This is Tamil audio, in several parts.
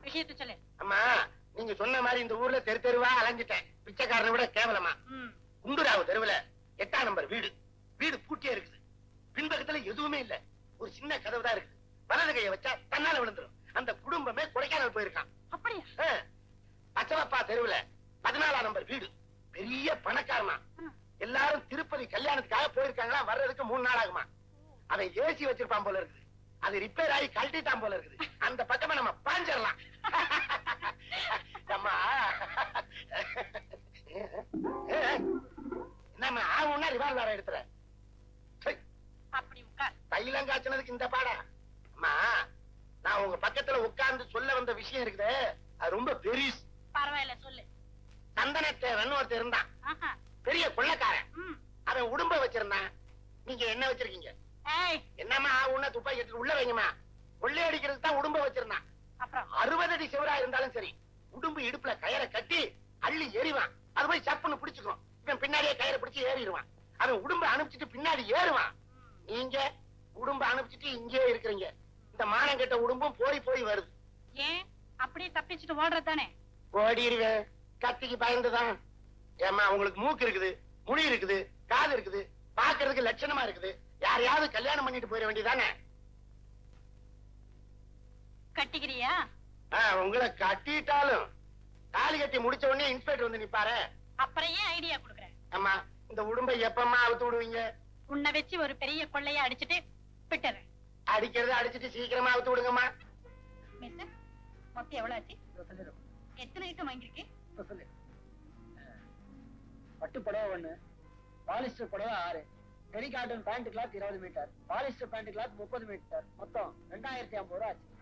விஷயத்தை சொல்லு அம்மா நீங்க சொன்ன மாதிரி இந்த ஊர்ல தெரு தெருவா அலைஞ்சிட்டேன் பிச்சைக்காரனை விட கேவலமா ம் குண்டுராவு தெருவுல எட்டாம் நம்பர் வீடு வீடு பூட்டியே இருக்குது பின்பக்கத்துல எதுவுமே இல்ல ஒரு சின்ன கதவு தான் இருக்குது வலது கையை வச்சா தன்னால விழுந்துரும் அந்த குடும்பமே கொடைக்கானல் போயிருக்கான் அப்படியா ஆ. பச்சவப்பா தெருவுல பதினாலாம் நம்பர் வீடு பெரிய பணக்காரனா ம். எல்லாரும் திருப்பதி கல்யாணத்துக்காக போயிருக்காங்களா வர்றதுக்கு மூணு நாள் ஆகுமா அவன் ஏசி வச்சிருப்பான் போல இருக்குது அது ரிப்பேர் ஆகி கழட்டிட்டான் போல இருக்குது அந்த பக்கமா நம்ம பாஞ்சிடலாம் அம்மா என்னம்மா ஆகும்னா ரிவால்வர் எடுத்துற சை, அப்படி உட்கார் தைலம் காய்ச்சனதுக்கு இந்த பாடா அம்மா நான் உங்க பக்கத்துல உட்கார்ந்து சொல்ல வந்த விஷயம் இருக்குதே அது ரொம்ப பெரிஸ் பரவாயில்ல சொல்லு சந்தனத்தேவன் ஒருத்தர் இருந்தான் ஆஹா பெரிய கொள்ளக்காரன் ம் அவன் உடும்ப வச்சிருந்தான் நீங்க என்ன வச்சிருக்கீங்க ஏய் என்னம்மா ஆகும்னா துப்பாக்கி எடுத்து உள்ள வைங்கம்மா கொள்ளை அடிக்கிறதுக்கு தான் உடும்ப வச்சிருந்தான் அப்புறம் அறுபது அடி சிவரா இருந்தாலும் சரி உடும்பு இடுப்புல கயரை கட்டி அள்ளி எறிவான் அது போய் சப்புன்னு பிடிச்சுக்கும் இவன் பின்னாடியே கயரை பிடிச்சு ஏறிடுவான் அவன் உடும்ப அனுப்பிச்சிட்டு பின்னாடி ஏறுவான் நீங்க உடும்ப அனுப்பிச்சிட்டு இங்கே இருக்கிறீங்க இந்த மானம் கெட்ட உடும்பும் போய் போய் வருது ஏன் அப்படியே தப்பிச்சுட்டு ஓடுறது தானே ஓடிடுவேன் கத்திக்கு பயந்துதான் ஏம்மா உங்களுக்கு மூக்கு இருக்குது முடி இருக்குது காது இருக்குது பாக்குறதுக்கு லட்சணமா இருக்குது யாரையாவது கல்யாணம் பண்ணிட்டு போயிட வேண்டியதானே கட்டிக்கிறியா உங்களை கட்டிட்டாலும் தாலி கட்டி முடிச்ச உடனே இன்ஸ்பெக்டர் வந்து நிப்பாரு அப்புறம் ஏன் ஐடியா கொடுக்குறேன் அம்மா இந்த உடும்பை எப்பம்மா அவுத்து விடுவீங்க உன்னை வச்சு ஒரு பெரிய கொள்ளைய அடிச்சிட்டு விட்டுறேன் அடிக்கிறத அடிச்சிட்டு சீக்கிரமா அவுத்து விடுங்கம்மா மிஸ்டர் மொத்தம் எவ்வளவு ஆச்சு எத்தனை ஐட்டம் வாங்கியிருக்கேன் பட்டு புடவை ஒண்ணு பாலிஸ்டர் புடவை ஆறு டெரி காட்டன் பேண்ட் கிளாத் இருபது மீட்டர் பாலிஸ்டர் பேண்ட் கிளாத் முப்பது மீட்டர் மொத்தம் ரெண்டாயிரத்தி ஐம்பது ரூபா ஆச்சு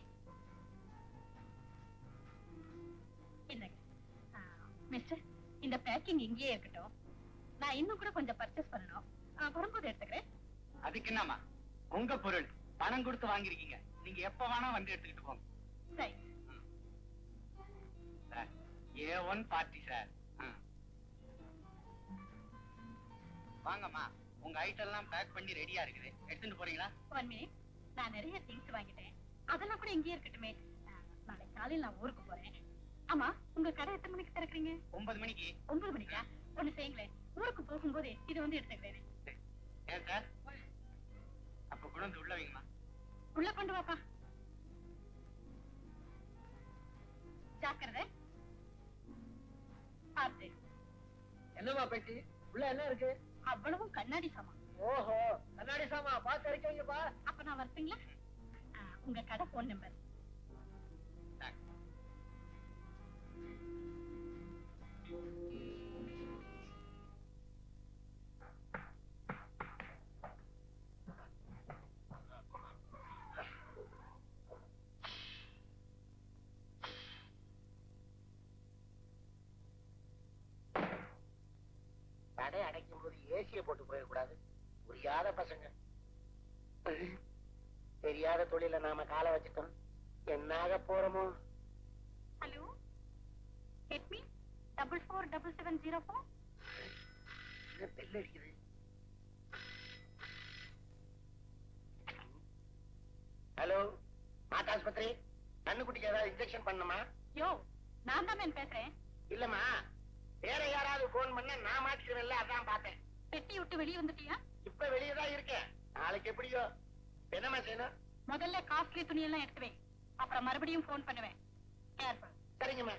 என்னங்க ஆ, மிஸ்டர் இந்த பேக்கிங் இங்கேயே இருக்கட்டும் நான் இன்னும் கூட கொஞ்சம் பர்ச்சேஸ் பண்ணணும் ஆ, வரும்போது எடுத்துக்கிறேன் அதுக்கு என்னம்மா உங்க பொருள் பணம் கொடுத்து வாங்கிருக்கீங்க நீங்க எப்ப வேணா வந்து எடுத்துக்கிட்டு போங்க சரி sir A one party sir வாங்கம்மா உங்க ஐட்டம் எல்லாம் பேக் பண்ணி ரெடியா இருக்குது எடுத்துட்டு போறீங்களா ஒன் மினிட் நான் நிறைய திங்ஸ் வாங்கிட்டேன் அதெல்லாம் கூட இங்கேயே இருக்கட்டுமே ஆ, நாளை காலையில் நான் ஊருக்கு போறேன் ஆமா உங்க கடை எத்தனை மணிக்கு திறக்கறீங்க ஒன்பது மணிக்கு ஒன்பது மணிக்கா ஒண்ணு செய்யுங்களேன் ஊருக்கு போகும்போது இது வந்து எடுத்துக்கிறேன் ஏன் சார் அப்ப கொண்டு வந்து உள்ள வைங்கம்மா உள்ள கொண்டு வாப்பா ஜாக்கிரதை பார்த்து என்னமா பெட்டி உள்ள என்ன இருக்கு அவ்வளவும் கண்ணாடி சாமான் ஓஹோ கண்ணாடி சாமா பாத்து இறக்கீங்கப்பா அப்ப நான் வரட்டுங்களா ஆ, உங்க கடை போன் நம்பர் கடை அடைக்கும் போது ஏசிய போட்டு போயிடக்கூடாது புரியாத பசங்க தெரியாத தொழில நாம காலை வச்சுட்டோம் என்னாக போறோமோ ஹலோ ஹெட் மீ double four double seven zero four என்ன பெல் அடிக்குது ஹலோ மாட்டாஸ்பத்திரி கண்ணுக்குட்டிக்கு ஏதாவது இன்ஜெக்ஷன் பண்ணுமா யோ நான் தான் மேம் பேசுறேன் இல்லம்மா வேற யாராவது போன் பண்ண நான் மாட்டிக்கிறேன்ல அதான் பார்த்தேன் பெட்டி விட்டு வெளியே வந்துட்டியா இப்ப வெளியே தான் இருக்கேன் நாளைக்கு எப்படியோ என்னம்மா செய்யணும் முதல்ல காஸ்ட்லி துணியெல்லாம் எடுத்து வை அப்புறம் மறுபடியும் ஃபோன் பண்ணுவேன் கேர்ஃபுல் சரிங்கம்மா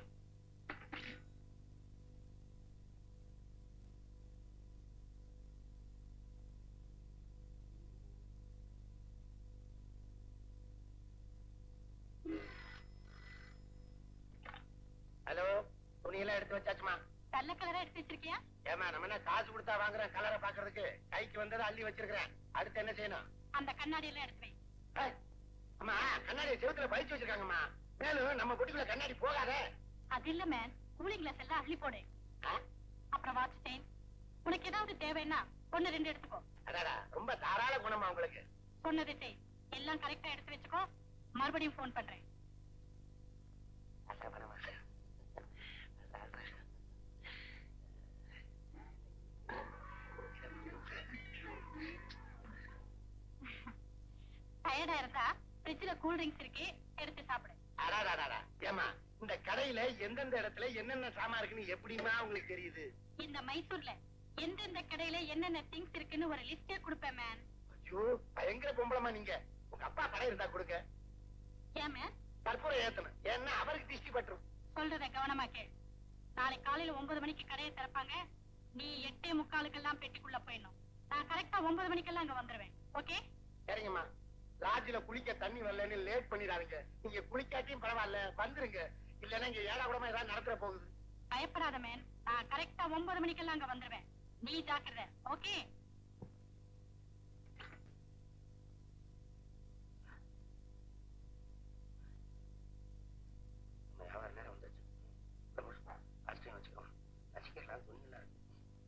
ஹலோ துணியெல்லாம் எடுத்து வச்சாச்சுமா நல்ல கலரா எடுத்து வச்சிருக்கியா ஏமா நம்ம என்ன காசு கொடுத்தா வாங்குறேன் கலரை பாக்குறதுக்கு கைக்கு வந்ததை அள்ளி வச்சிருக்கிறேன் அடுத்து என்ன செய்யணும் அந்த கண்ணாடி எல்லாம் எடுத்து வை ஏய், அம்மா கண்ணாடி செவுத்துல பறிச்சு வச்சிருக்காங்கம்மா மேலும் நம்ம பொட்டிக்குள்ள கண்ணாடி போகாதே அது இல்ல மேன் கூலிங் கிளாஸ் எல்லாம் அள்ளி போடு ஆ? அப்புறம் வாட்ச் செயின் உனக்கு ஏதாவது தேவைன்னா ஒண்ணு ரெண்டு எடுத்துக்கோ அடாடா ரொம்ப தாராள குணமா உங்களுக்கு சொன்னது செய் எல்லாம் கரெக்டா எடுத்து வச்சுக்கோ மறுபடியும் ஃபோன் பண்றேன் நல்ல பணமா டயர்டா இருந்தா ஃப்ரிட்ஜ்ல கூல் ட்ரிங்க்ஸ் இருக்கு எடுத்து சாப்பிடு அடாடாடா ஏமா இந்த கடையில எந்தெந்த இடத்துல என்னென்ன சாமான் இருக்குன்னு எப்படிமா உங்களுக்கு தெரியுது இந்த மைசூர்ல எந்தெந்த கடையில என்னென்ன திங்ஸ் இருக்குன்னு ஒரு லிஸ்டே கொடுப்பேன் மேன் ஐயோ பயங்கர பொம்பளமா நீங்க உங்க அப்பா கடை இருந்தா கொடுங்க ஏன் மேன் கற்பூரம் ஏத்தணும் ஏன்னா அவருக்கு திருஷ்டி பட்டுரும் சொல்றத கவனமா கேள் நாளை காலையில ஒன்பது மணிக்கு கடையை திறப்பாங்க நீ எட்டே முக்காலுக்கெல்லாம் பெட்டிக்குள்ள போயிடணும் நான் கரெக்டா ஒன்பது மணிக்கெல்லாம் அங்க வந்துருவேன் ஓகே சரிங்கம்மா லாட்ஜில குளிக்க தண்ணி வரலன்னு லேட் பண்ணிடாதீங்க நீங்க குளிக்காட்டியும் பரவாயில்ல வந்துருங்க இல்லன்னா இங்க ஏடா கூடமா ஏதாவது நடத்துற போகுது பயப்படாத மேன் நான் கரெக்டா ஒன்பது மணிக்கெல்லாம் அங்க வந்துருவேன் நீ ஜாக்கிரதை ஓகே வியாபார நேரம் வந்துச்சு அரிசி வச்சுக்கோ ரசிக்கலாம் துணியெல்லாம் இருக்கு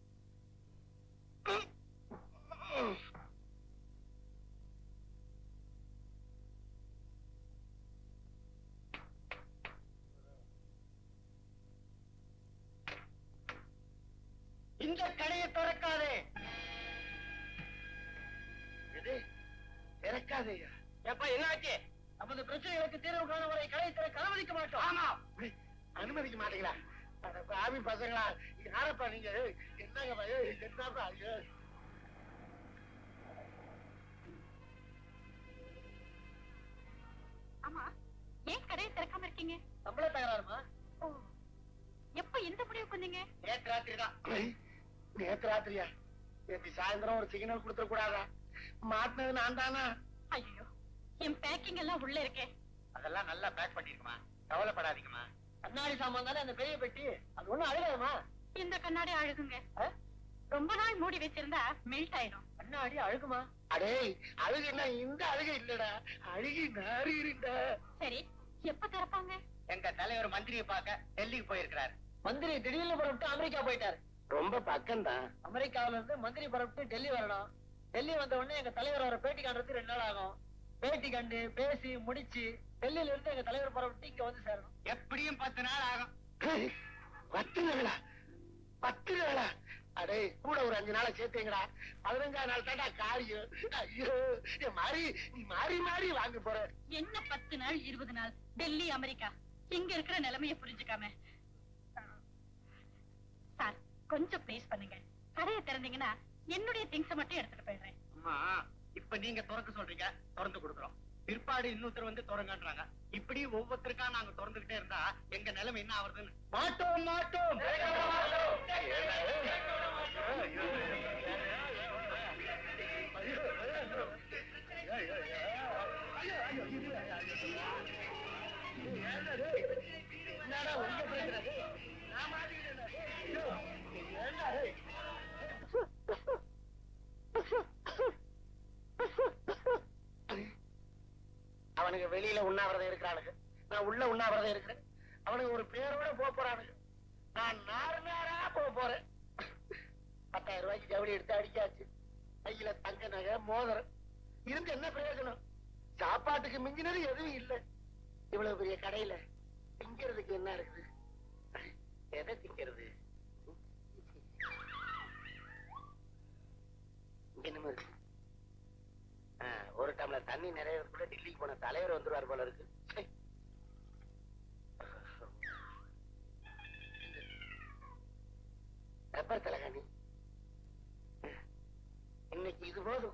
இந்த கடையை திறக்காதே எது திறக்காதேயா எப்ப என்னாச்சு நமது பிரச்சனைகளுக்கு தீர்வு காண வரை கடையை திறக்க அனுமதிக்க மாட்டோம் ஆமா ஏய், அனுமதிக்க மாட்டீங்களா அட பாவி பசங்களா யாரப்பா நீங்க ஏய், என்னங்கப்பா ஏய், என்னப்பா ஐயோ ஆமா ஏன் கடையை திறக்காம இருக்கீங்க நம்மள தகராறுமா ஓ எப்ப எந்த முடிவுக்கு வந்தீங்க நேத்து ராத்திரி தான் நேத்து ராத்திரியா நேத்து சாயந்தரம் ஒரு சிக்னல் கொடுத்துட கூடாதா மாட்டினது நான் தானா ஐயோ என் பேக்கிங் எல்லாம் உள்ள இருக்கே அதெல்லாம் நல்லா பேக் பண்ணிருக்குமா கவலைப்படாதீங்கம்மா கண்ணாடி சாமான் தானே அந்த பெரிய பெட்டி அது ஒண்ணும் அழுகாதுமா இந்த கண்ணாடி அழுகுங்க ஆ? ரொம்ப நாள் மூடி வச்சிருந்தா மெல்ட் ஆயிடும் கண்ணாடி அழுகுமா அடே அழுகுன்னா இந்த அழுகை இல்லடா அழுகி நாறிடுண்டா சரி எப்ப திறப்பாங்க எங்க தலைவர் மந்திரியை பார்க்க டெல்லிக்கு போயிருக்கிறார் மந்திரி திடீர்னு புறப்பட்டு அமெரிக்கா போயிட்டாரு ரொம்ப பக்கம்தான் அமெரிக்காவுல இருந்து மந்திரி புறப்பட்டு டெல்லி வரணும் டெல்லி வந்த உடனே எங்க தலைவர் வர பேட்டி காண்றதுக்கு ரெண்டு நாள் ஆகும் பேட்டி கண்டு பேசி முடிச்சு டெல்லியில இருந்து எங்க தலைவர் புறப்பட்டு இங்க வந்து சேரணும் எப்படியும் பத்து நாள் ஆகும் பத்து நாளா பத்து நாளா அடே கூட ஒரு அஞ்சு நாளை சேர்த்தீங்கடா பதினஞ்சாம் நாள் தாண்டா காரியம் ஐயோ ஏ மாறி நீ மாறி மாறி வாங்க போற என்ன பத்து நாள் இருபது நாள் டெல்லி அமெரிக்கா இங்க இருக்கிற நிலைமைய புரிஞ்சுக்காம சார் கொஞ்சம் ப்ளீஸ் பண்ணுங்க கடையை திறந்தீங்கன்னா என்னுடைய திங்ஸ் மட்டும் எடுத்துட்டு போயிடுறேன் அம்மா இப்ப நீங்க திறக்க சொல்றீங்க திறந்து கொடுக்குறோம் பிற்பாடு இன்னொருத்தர் வந்து திறங்கன்றாங்க இப்படி ஒவ்வொருத்தருக்கா நாங்க திறந்துகிட்டே இருந்தா எங்க நிலைமை என்ன ஆகுதுன்னு மாட்டோம் மாட்டோம் என்னடா உங்க பிரச்சனை நான் மாட்டிக்கிட்டேன்டா. ஐயோ, ஏன்டா டேய்? அவனுக்கு வெளியில உண்ணாவிரதம் இருக்கிறானுங்க நான் உள்ள உண்ணாவிரதம் இருக்கிறேன் அவனுக்கு ஒரு பேரோட போக போறானுங்க நான் நாறு நாரா போக போறேன் பத்தாயிரம் ரூபாய்க்கு ஜவுளி எடுத்து அடிச்சாச்சு கையில தங்க நகை மோதிரம் இருந்து என்ன பிரயோஜனம் சாப்பாட்டுக்கு மிஞ்சினது எதுவும் இல்லை இவ்வளவு பெரிய கடையில திங்கிறதுக்கு என்ன இருக்குது எதை திங்கிறது இங்க என்னமோ இருக்கு ஆ, ஒரு டம்ளர் தண்ணி நிறையறதுக்குள்ள டெல்லிக்கு போன தலைவர் வந்துருவார் போல இருக்கு ச்சே. ரப்பர் தலகாணி இன்னைக்கு இது போதும்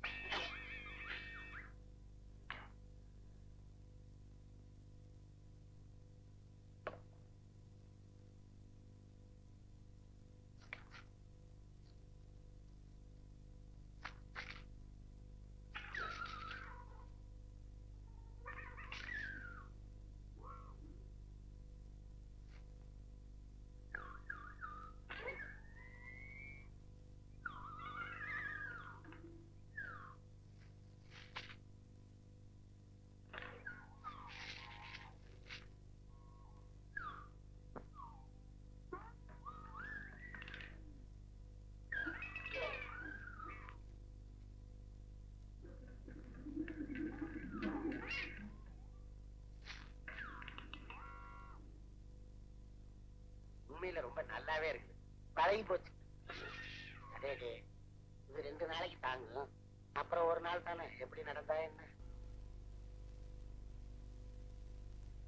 உண்மையில ரொம்ப நல்லாவே இருக்குது பழகி போச்சு அதே டே இது ரெண்டு நாளைக்கு தாங்கும் அப்புறம் ஒரு நாள் தானே எப்படி நடந்தா என்ன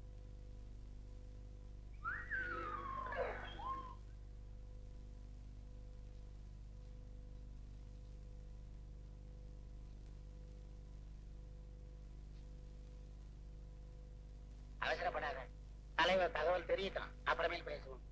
தலைவர் தகவல் தெரியட்டும் அப்புறமேல் பேசுவோம்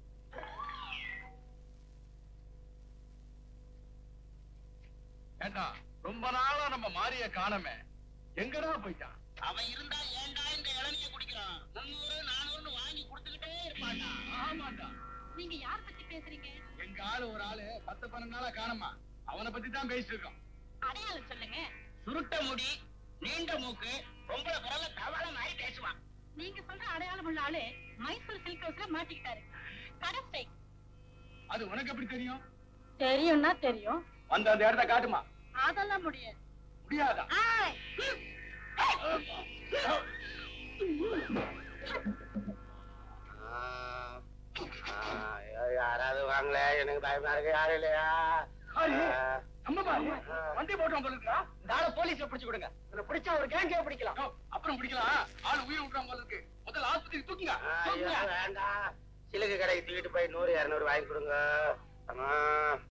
ஏண்டா ரொம்ப நாளா நம்ம மாரிய காணமே எங்கடா போயிட்டான் அவன் இருந்தா ஏன்டா இந்த இளநிய குடிக்கிறான் முன்னூறு நானூறுன்னு வாங்கி கொடுத்துக்கிட்டே இருப்பான்டா ஆமாண்டா நீங்க யார் பத்தி பேசுறீங்க எங்க ஆளு ஒரு ஆளு பத்து பன்னெண்டு நாளா காணமா அவனை பத்தி தான் பேசிட்டு இருக்கோம் அடையாளம் சொல்லுங்க சுருட்ட முடி நீண்ட மூக்கு பொம்பளை குரல்ல தவள மாதிரி பேசுவான் நீங்க சொல்ற அடையாளம் உள்ள ஆளு மைசூர் சில்க் ஹவுஸ்ல மாட்டிக்கிட்டாரு கடை ஸ்ட்ரைக் அது உனக்கு எப்படி தெரியும் தெரியும்னா தெரியும் வந்து அந்த இடத்த காட்டுமா அதெல்லாம் முடியாது முடியாதா ஆய், ம். யாராவது வாங்கல எனக்கு பயமா இருக்கு யாரும் இல்லையா நம்ம பாரு வண்டி போட்டோம் போல இருக்கா இந்த ஆளை போலீஸ்ல பிடிச்சு கொடுங்க இவனை பிடிச்சா ஒரு கேங்கே பிடிக்கலாம் யோ, அப்புறம் பிடிக்கலாம் ஆளு உயிர் விட்டுறான் போல இருக்கு முதல்ல ஆஸ்பத்திரிக்கு தூக்குங்க ஐயோ, தூக்குங்க வேண்டாம் சிலுக்கு கடைக்கு தூக்கிட்டு போய் நூறு இருநூறு வாங்கி கொடுங்க ஆமா